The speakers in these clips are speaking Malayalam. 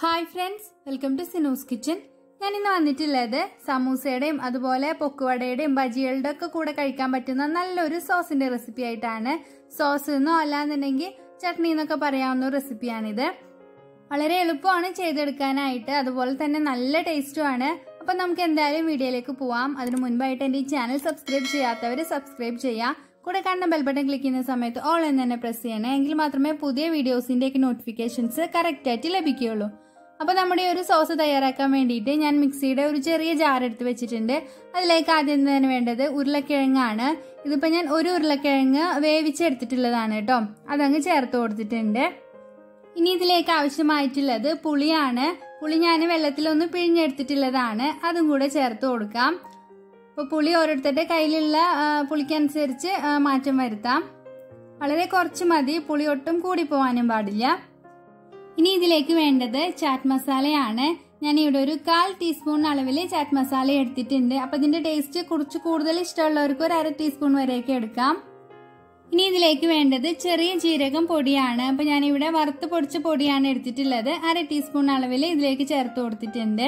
hi friends welcome to Sinu's kitchen ഞാൻ ഇന്ന് വന്നിട്ടുള്ളത് സമൂസയുടെയും അതുപോലെ പൊക്കുവടയുടെയും ബജികളുടെ ഒക്കെ കൂടെ കഴിക്കാൻ പറ്റുന്ന നല്ലൊരു സോസിന്റെ റെസിപ്പി ആയിട്ടാണ് സോസ് എന്നോ അല്ലാന്നുണ്ടെങ്കിൽ ചട്നി എന്നൊക്കെ പറയാവുന്ന ഒരു റെസിപ്പിയാണിത് വളരെ എളുപ്പമാണ് ചെയ്തെടുക്കാനായിട്ട് അതുപോലെ തന്നെ നല്ല ടേസ്റ്റുമാണ് അപ്പം നമുക്ക് എന്തായാലും വീഡിയോയിലേക്ക് പോവാം അതിന് മുൻപായിട്ട് എൻ്റെ ഈ ചാനൽ സബ്സ്ക്രൈബ് ചെയ്യാത്തവർ സബ്സ്ക്രൈബ് ചെയ്യാം കൂടെ കാണുന്ന ബെൽ ബട്ടൺ ക്ലിക്ക് ചെയ്യുന്ന സമയത്ത് ഓൾ എന്ന് തന്നെ പ്രസ് ചെയ്യണേ എങ്കിൽ മാത്രമേ പുതിയ വീഡിയോസിൻ്റെയൊക്കെ നോട്ടിഫിക്കേഷൻസ് കറക്റ്റായിട്ട് ലഭിക്കുകയുള്ളൂ അപ്പോൾ നമ്മുടെ ഈ ഒരു സോസ് തയ്യാറാക്കാൻ വേണ്ടിയിട്ട് ഞാൻ മിക്സിയുടെ ഒരു ചെറിയ ജാർ എടുത്ത് വെച്ചിട്ടുണ്ട് അതിലേക്ക് ആദ്യം തന്നെ വേണ്ടത് ഉരുളക്കിഴങ്ങാണ് ഇതിപ്പോൾ ഞാൻ ഒരു ഉരുളക്കിഴങ്ങ് വേവിച്ചെടുത്തിട്ടുള്ളതാണ് കേട്ടോ അതങ്ങ് ചേർത്ത് കൊടുത്തിട്ടുണ്ട് ഇനി ഇതിലേക്ക് ആവശ്യമായിട്ടുള്ളത് പുളിയാണ് പുളി ഞാൻ വെള്ളത്തിലൊന്ന് പിഴിഞ്ഞെടുത്തിട്ടുള്ളതാണ് അതും കൂടെ ചേർത്ത് കൊടുക്കാം അപ്പോൾ പുളി ഓരോരുത്തരുടെ കയ്യിലുള്ള ആ, പുളിക്കനുസരിച്ച് ആ, മാറ്റം വരുത്താം വളരെ കുറച്ച് മതി പുളി ഒട്ടും കൂടി പോകാനും പാടില്ല ഇനി ഇതിലേക്ക് വേണ്ടത് ചാറ്റ് മസാലയാണ് ഞാൻ ഇവിടെ ഒരു കാൽ ടീസ്പൂൺ അളവിൽ ചാറ്റ് മസാല എടുത്തിട്ടുണ്ട് അപ്പോൾ ഇതിന്റെ ടേസ്റ്റ് കുറച്ച് കൂടുതൽ ഇഷ്ടമുള്ളവർക്ക് ഒരു അര ടീസ്പൂൺ വരെയൊക്കെ എടുക്കാം ഇനി ഇതിലേക്ക് വേണ്ടത് ചെറിയ ജീരകം പൊടിയാണ് അപ്പോൾ ഞാനിവിടെ വറുത്ത് പൊടിച്ച പൊടിയാണ് എടുത്തിട്ടുള്ളത് അര ടീസ്പൂൺ അളവിൽ ഇതിലേക്ക് ചേർത്ത് കൊടുത്തിട്ടുണ്ട്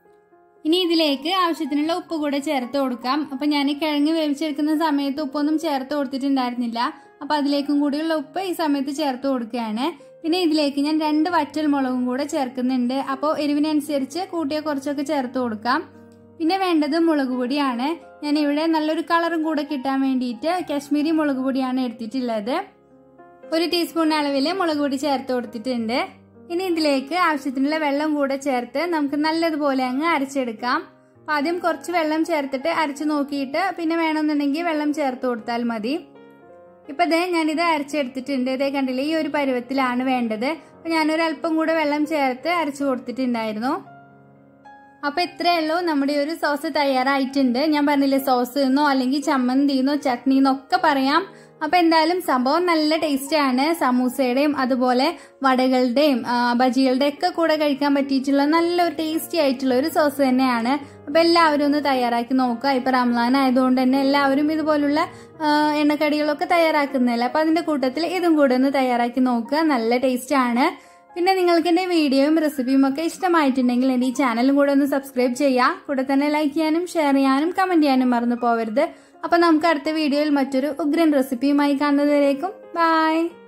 ഇനി ഇതിലേക്ക് ആവശ്യത്തിനുള്ള ഉപ്പ് കൂടെ ചേർത്ത് കൊടുക്കാം അപ്പം ഞാൻ ഈ കിഴങ്ങ് വേവിച്ചെടുക്കുന്ന സമയത്ത് ഉപ്പൊന്നും ചേർത്ത് കൊടുത്തിട്ടുണ്ടായിരുന്നില്ല അപ്പം അതിലേക്കും കൂടിയുള്ള ഉപ്പ് ഈ സമയത്ത് ചേർത്ത് കൊടുക്കുകയാണ് പിന്നെ ഇതിലേക്ക് ഞാൻ രണ്ട് വറ്റൽ മുളകും കൂടെ ചേർക്കുന്നുണ്ട് അപ്പോൾ എരിവിനനുസരിച്ച് കൂട്ടിയ കുറച്ചൊക്കെ ചേർത്ത് കൊടുക്കാം പിന്നെ വേണ്ടത് മുളക് പൊടിയാണ് ഞാൻ ഇവിടെ നല്ലൊരു കളറും കൂടെ കിട്ടാൻ വേണ്ടിയിട്ട് കാശ്മീരി മുളക് പൊടിയാണ് എടുത്തിട്ടുള്ളത് ഒരു ടീസ്പൂൺ അളവിൽ മുളക് പൊടി ചേർത്ത് കൊടുത്തിട്ടുണ്ട് ഇനി ഇതിലേക്ക് ആവശ്യത്തിനുള്ള വെള്ളം കൂടെ ചേർത്ത് നമുക്ക് നല്ലതുപോലെ അങ്ങ് അരച്ചെടുക്കാം അപ്പൊ ആദ്യം കുറച്ച് വെള്ളം ചേർത്തിട്ട് അരച്ച് നോക്കിയിട്ട് പിന്നെ വേണമെന്നുണ്ടെങ്കിൽ വെള്ളം ചേർത്ത് കൊടുത്താൽ മതി ഇപ്പൊ ദേ ഞാനിത് അരച്ചെടുത്തിട്ടുണ്ട് ഇതേ കണ്ടില്ലേ ഈ ഒരു പരുവത്തിലാണ് വേണ്ടത് അപ്പൊ ഞാനൊരു അല്പം കൂടെ വെള്ളം ചേർത്ത് അരച്ചു കൊടുത്തിട്ടുണ്ടായിരുന്നു അപ്പൊ ഇത്രയേ ഉള്ളൂ നമ്മുടെ ഈ ഒരു സോസ് തയ്യാറായിട്ടുണ്ട് ഞാൻ പറഞ്ഞില്ലേ സോസ് എന്നോ അല്ലെങ്കിൽ ചമ്മന്തിന്നോ ചട്നിന്നോ ഒക്കെ പറയാം അപ്പൊ എന്തായാലും സംഭവം നല്ല ടേസ്റ്റ് ആണ് സമൂസയുടെയും അതുപോലെ വടകളുടെയും ആ, ബജികളുടെ ഒക്കെ കൂടെ കഴിക്കാൻ പറ്റിയിട്ടുള്ള നല്ലൊരു ടേസ്റ്റി ആയിട്ടുള്ള ഒരു സോസ് തന്നെയാണ് അപ്പൊ എല്ലാവരും ഒന്ന് തയ്യാറാക്കി നോക്കുക ഇപ്പൊ റംസാൻ ആയതുകൊണ്ട് തന്നെ എല്ലാവരും ഇതുപോലുള്ള ആ, എണ്ണക്കടികളൊക്കെ തയ്യാറാക്കുന്നതല്ല അപ്പൊ അതിന്റെ കൂട്ടത്തിൽ ഇതും കൂടെ ഒന്ന് തയ്യാറാക്കി നോക്കുക നല്ല ടേസ്റ്റ് ആണ് പിന്നെ നിങ്ങൾക്ക് എൻ്റെ വീഡിയോയും റെസിപ്പിയും ഒക്കെ ഇഷ്ടമായിട്ടുണ്ടെങ്കിൽ എൻ്റെ ഈ ചാനലും കൂടെ ഒന്ന് സബ്സ്ക്രൈബ് ചെയ്യുക കൂടെ തന്നെ ലൈക്ക് ചെയ്യാനും ഷെയർ ചെയ്യാനും കമൻറ്റ് ചെയ്യാനും മറന്നു പോവരുത് അപ്പം നമുക്ക് അടുത്ത വീഡിയോയിൽ മറ്റൊരു ഉഗ്രൻ റെസിപ്പിയുമായി കാണുന്നതുവരേക്കും ബൈ